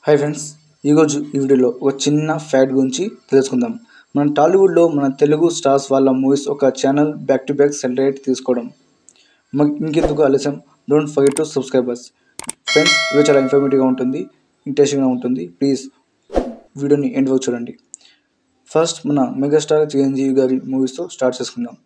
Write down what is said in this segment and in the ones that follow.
hi friends ఈరోజు ఈ వీడియోలో ఒక చిన్న ఫ్యాక్ట్ గురించి తెలుసుకుందాం మన టాలీవుడ్లో మన తెలుగు స్టార్స్ వాళ్ళ మూవీస్ ఒక ఛానల్ బ్యాక్ టు బ్యాక్ సెలరేట్ తీసుకోవడం మరి ఇంకెందుకు ఆలస్యం don't forget to subscribers friends video చాలా ఇన్ఫర్మేటివ్గా ఉంటుంది ఇంట్రెస్టింగ్గా ఉంటుంది ప్లీజ్ వీడియోని ఎండ్ వరకు చూడండి ఫస్ట్ మన మెగాస్టార్ చిరంజీవి గారి మూవీస్తో స్టార్ట్ చేసుకుందాం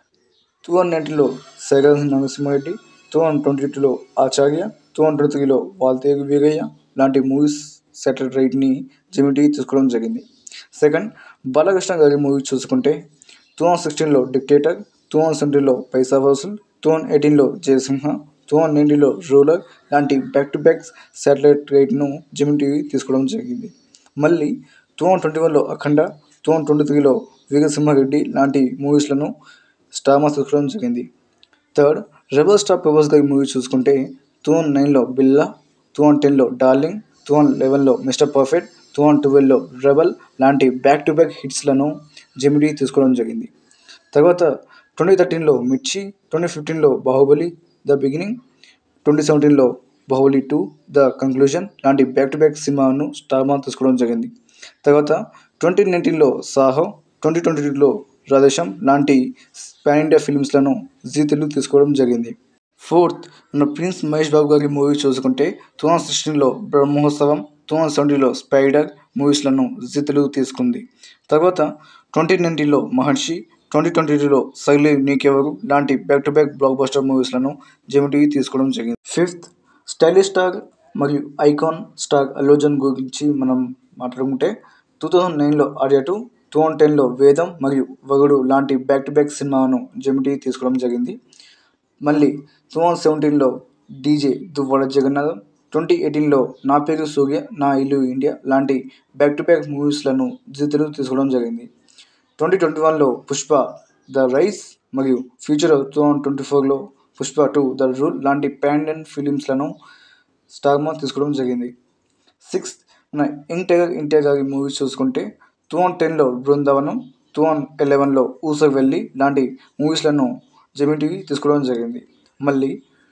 టూ థౌజండ్ నైన్టీన్లో Saigal Narasimha Reddy two thousand twenty టూలో ఆచార్య టూ థౌజండ్ ట్వంటీ త్రీలో వాల్తేరు వీరయ్య లాంటి మూవీస్ సెటిలైట్ని జిమిటీ తీసుకోవడం జరిగింది సెకండ్ బాలకృష్ణ గారి మూవీ చూసుకుంటే టూ థౌజండ్ సిక్స్టీన్లో డిక్టేటర్ టూ థౌజండ్ సెవెంటీన్లో పైసా వసూల్ టూ థౌజండ్ ఎయిటీన్లో జయసింహ టూ థౌజండ్ నైన్టీన్లో రూలర్ లాంటి బ్యాక్ టు బ్యాక్ శాటిలైట్ రైట్ను జిమ్ టీవీ తీసుకోవడం జరిగింది మళ్ళీ టూ థౌజండ్ ట్వంటీ వన్లో అఖండ టూ థౌజండ్ ట్వంటీ త్రీలో వీరసింహారెడ్డి లాంటి మూవీస్లను స్టార్మా తీసుకోవడం జరిగింది థర్డ్ రెబల్ స్టార్ ప్రభాస్ గారి మూవీ చూసుకుంటే టూ థౌజండ్ నైన్లో బిల్లా టూ థౌజండ్ టెన్లో డార్లింగ్ టూ థౌజండ్ లెవెన్లో మిస్టర్ పర్ఫెక్ట్ టూ థౌజండ్ ట్వెల్వ్లో రెబల్ లాంటి బ్యాక్ టు బ్యాక్ హిట్స్లను జెమిడి తీసుకోవడం జరిగింది తర్వాత ట్వంటీ థర్టీన్లో మిర్చి ట్వంటీ ఫిఫ్టీన్లో బాహుబలి ద బిగినింగ్ ట్వంటీ సెవెంటీన్లో బాహుబలి టూ ద కంక్లూజన్ లాంటి బ్యాక్ టు బ్యాక్ సినిమాను స్టార్మా తీసుకోవడం జరిగింది తర్వాత ట్వంటీ నైన్టీన్లో సాహో ట్వంటీ ట్వంటీ టూలో రాధేశం లాంటి పాన్ ఇండియా ఫిల్మ్స్లను జీ తెలుగు తీసుకోవడం జరిగింది ఫోర్త్ మన ప్రిన్స్ మహేష్ బాబు గారి మూవీ చూసుకుంటే టూ థౌజండ్ సిక్స్టీన్లో బ్రహ్మోత్సవం టూ థౌజండ్ సెవెంటీన్లో స్పైడర్ మూవీస్లను జీ తెలుగు తీసుకుంది తర్వాత ట్వంటీ నైన్టీన్లో మహర్షి ట్వంటీ ట్వంటీ టూలో సైలే నీకెవరు లాంటి back to back black buster మూవీస్లను జెమిటీ తీసుకోవడం జరిగింది ఫిఫ్త్ స్టైలిష్ స్టార్ మరియు ఐకాన్ స్టార్ అల్లోజన్ గురించి మనం మాట్లాడుకుంటే టూ థౌజండ్ నైన్లో ఆర్య టూ టూ థౌజండ్ టెన్లో వేదం మరియు వగుడు లాంటి బ్యాక్ టు బ్యాక్ సినిమాను జెమిటీ తీసుకోవడం జరిగింది మళ్ళీ టూ థౌజండ్ సెవెంటీన్లో డీజే దువ్వాడ జగన్నాథం ట్వంటీ ఎయిటీన్లో నా పేరు సూర్య నా ఇల్లు ఇండియా లాంటి బ్యాక్ టు బ్యాక్ మూవీస్లను జీ తెలుగు తీసుకోవడం జరిగింది ట్వంటీ ట్వంటీ వన్లో పుష్ప ద రైస్ మరియు ఫ్యూచర్ టూ థౌజండ్ ట్వంటీ ఫోర్లో పుష్ప టూ ద రూల్ లాంటి ప్యాండన్ ఫిలిమ్స్లను స్టార్మా తీసుకోవడం జరిగింది సిక్స్త్ మన యంగ్ టైగర్ ఇంటియా గారి మూవీస్ చూసుకుంటే టూ థౌజండ్ టెన్లో బృందావనం టూ థౌజండ్ ఎలెవెన్లో ఊసవెల్లి లాంటి మూవీస్లను జెమి టీవీ తీసుకోవడం జరిగింది మళ్ళీ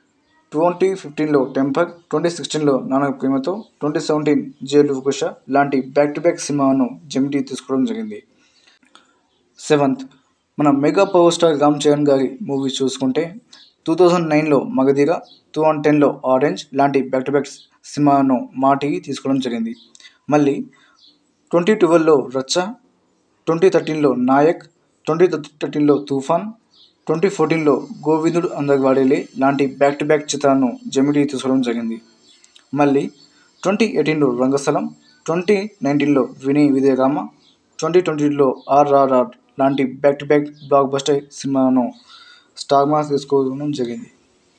ట్వంటీ ఫిఫ్టీన్లో టెంపర్ ట్వంటీ సిక్స్టీన్లో నానక ప్రేమతో ట్వంటీ సెవెంటీన్ జైలు కుష లాంటి బ్యాక్ టు బ్యాక్ సినిమాను జెమిటీ తీసుకోవడం జరిగింది సెవెంత్ మన mega power star Ram Charan గారి మూవీ చూసుకుంటే టూ థౌజండ్ నైన్లో మగధీర టూ థౌజండ్ టెన్లో ఆరెంజ్ లాంటి బ్యాక్ టు బ్యాక్ సినిమాను మాటికి తీసుకోవడం జరిగింది మళ్ళీ ట్వంటీ ట్వెల్వ్లో రచ్చ ట్వంటీ థర్టీన్లో నాయక్ ట్వంటీ థర్టీన్లో తుఫాన్ ట్వంటీ ఫోర్టీన్లో గోవిందుడు అందరి వాడేలే లాంటి బ్యాక్ టు బ్యాక్ చిత్రాలను జమిటీ తీసుకోవడం జరిగింది మళ్ళీ ట్వంటీ ఎయిటీన్లో రంగస్థలం ట్వంటీ నైన్టీన్లో వినయ్ విజయరామ ట్వంటీ ట్వంటీలో ఆర్ఆర్ఆర్ లాంటి back to back black blockbuster సినిమాను స్టార్ మార్క్స్ తీసుకోవడం జరిగింది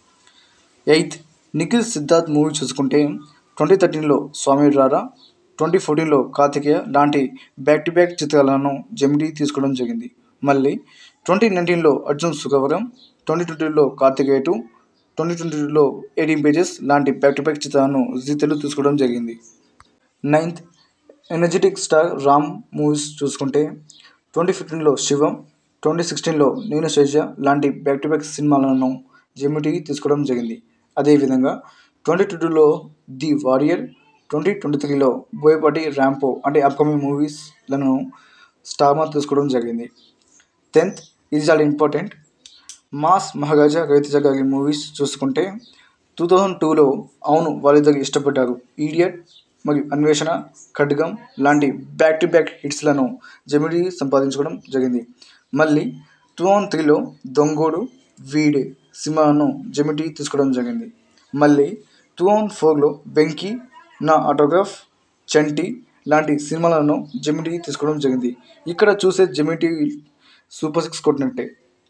ఎయిత్ నిఖిల్ సిద్ధార్థ్ మూవీ చూసుకుంటే ట్వంటీ థర్టీన్లో స్వామి రారా ట్వంటీ ఫోర్టీన్లో కార్తికేయ లాంటి బ్యాక్ టు బ్యాక్ చిత్రాలను జమిటీ తీసుకోవడం జరిగింది మళ్ళీ ట్వంటీ నైన్టీన్లో అర్జున్ సుఖవరం ట్వంటీ ట్వంటీలో కార్తికేయ టూ ట్వంటీ ట్వంటీ టూలో ఎయిటీన్ పేజెస్ లాంటి బ్యాక్ టు బ్యాక్ చిత్రాలను జీ తెలుగు తీసుకోవడం జరిగింది ninth energetic star Ram movies చూసుకుంటే ట్వంటీ ఫిఫ్టీన్లో శివం ట్వంటీ సిక్స్టీన్లో నేను శేష లాంటి బ్యాక్ టు బ్యాక్ సినిమాలను జెమిటీ తీసుకోవడం జరిగింది అదేవిధంగా ట్వంటీ ట్వంటీలో ది వారియర్ ట్వంటీ ట్వంటీ త్రీలో బోయపాటి ర్యాంపో అంటే అప్కమింగ్ మూవీస్లను స్టార్మా తీసుకోవడం జరిగింది టెన్త్ ఇది చాలా ఇంపార్టెంట్ మాస్ మహారాజా రవితేజ గారి మూవీస్ చూసుకుంటే టూ థౌజండ్ టూలో అవును వాళ్ళిద్దరు ఇష్టపడ్డారు ఈడియట్ మరియు అన్వేషణ ఖడ్గం లాంటి బ్యాక్ టు బ్యాక్ హిట్స్లను జమిడి సంపాదించుకోవడం జరిగింది మళ్ళీ టూ థౌజండ్ త్రీలో దొంగోడు వీడే సినిమాను జమిటి తీసుకోవడం జరిగింది మళ్ళీ టూ థౌజండ్ ఫోర్లో వెంకీ నా ఆటోగ్రాఫ్ చంటి లాంటి సినిమాలను జమిటి తీసుకోవడం జరిగింది ఇక్కడ చూసే జమిటి సూపర్ సిక్స్ కొట్టినట్టే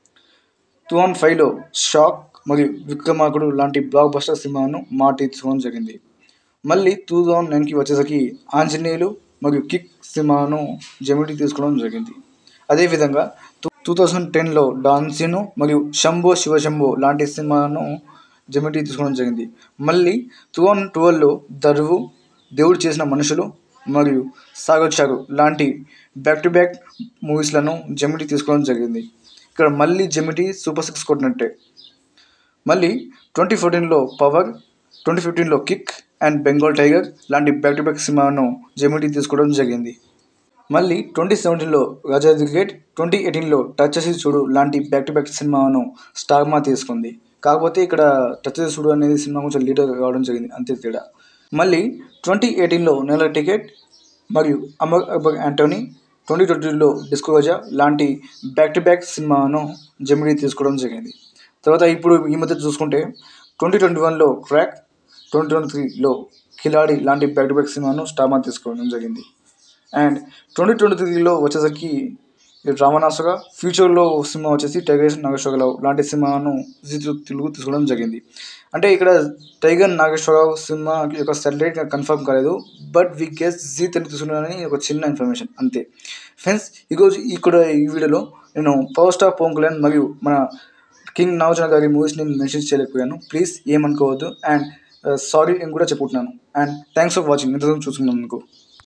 టూ థౌజండ్ ఫైవ్లో షాక్ మరియు విక్రమార్కుడు లాంటి బ్లాక్ బస్టర్ సినిమాను మాటి తీసుకోవడం జరిగింది మళ్ళీ టూ థౌజండ్ నైన్కి వచ్చేసరికి ఆంజనేయులు మరియు కిక్ సినిమాను జమిటి తీసుకోవడం జరిగింది అదేవిధంగా టూ టూ థౌజండ్ టెన్లో డాన్సిను మరియు శంభో శివశంభో లాంటి సినిమాను జమిటి తీసుకోవడం జరిగింది మళ్ళీ టూ థౌజండ్ ట్వెల్వ్లో దరువు దేవుడు చేసిన మనుషులు మరియు సాగర్ చారు లాంటి బ్యాక్ టు బ్యాక్ మూవీస్లను జమిటి తీసుకోవడం జరిగింది ఇక్కడ మళ్ళీ జమిటి సూపర్ సిక్స్ కొట్టినట్టే మళ్ళీ ట్వంటీ ఫోర్టీన్లో పవర్ ట్వంటీ ఫిఫ్టీన్లో కిక్ అండ్ బెంగాల్ టైగర్ లాంటి బ్యాక్ టు బ్యాక్ సినిమాను జెమిటీ తీసుకోవడం జరిగింది మళ్ళీ ట్వంటీ సెవెంటీన్లో రాజా ది గ్రేట్ ట్వంటీ ఎయిటీన్లో టచ్ చేసి చూడు లాంటి బ్యాక్ టు బ్యాక్ సినిమాను స్టార్మా తీసుకుంది కాకపోతే ఇక్కడ టచ్ చేసి చూడు అనేది సినిమా కొంచెం లీడర్ కావడం జరిగింది అంతే తేడా మళ్ళీ ట్వంటీ ఎయిటీన్లో నెల టికెట్ మరియు అమర్ అక్బర్ యాంటోనీ ట్వంటీ ట్వంటీలో డిస్కో గజా లాంటి బ్యాక్ టు బ్యాక్ సినిమాను జెమినీ తీసుకోవడం జరిగింది తర్వాత ఇప్పుడు ఈ మధ్య చూసుకుంటే ట్వంటీ ట్వంటీ వన్లో క్రాక్ ట్వంటీ ట్వంటీ త్రీలో కిలాడి లాంటి బ్యాక్ టు బ్యాక్ సినిమాను స్టార్మా తీసుకోవడం జరిగింది అండ్ ట్వంటీ ట్వంటీ త్రీలో వచ్చేసరికి రామనాసుగా ఫ్యూచర్లో సినిమా వచ్చేసి టైగర్ నాగేశ్వరరావు లాంటి సినిమాను జీ తెలుగు తీసుకోవడం జరిగింది అంటే ఇక్కడ టైగర్ నాగేశ్వరరావు సినిమా యొక్క సెటిలైట్ కన్ఫర్మ్ కాలేదు but we guess G Telugu తీసుకున్నానని ఒక చిన్న ఇన్ఫర్మేషన్ అంతే ఫ్రెండ్స్ ఈరోజు ఇక్కడ ఈ వీడియోలో నేను పవర్ స్టార్ పవన్ కళ్యాణ్ మరియు మన కింగ్ నాగార్జున గారి మూవీస్ నేను మెన్షన్ చేయలేకపోయాను ప్లీజ్ ఏమనుకోవద్దు అండ్ సారీ అని కూడా చెప్పుకుంటున్నాను అండ్ థ్యాంక్స్ ఫర్ వాచింగ్ ఇంతవరకు చూసుకున్నందుకు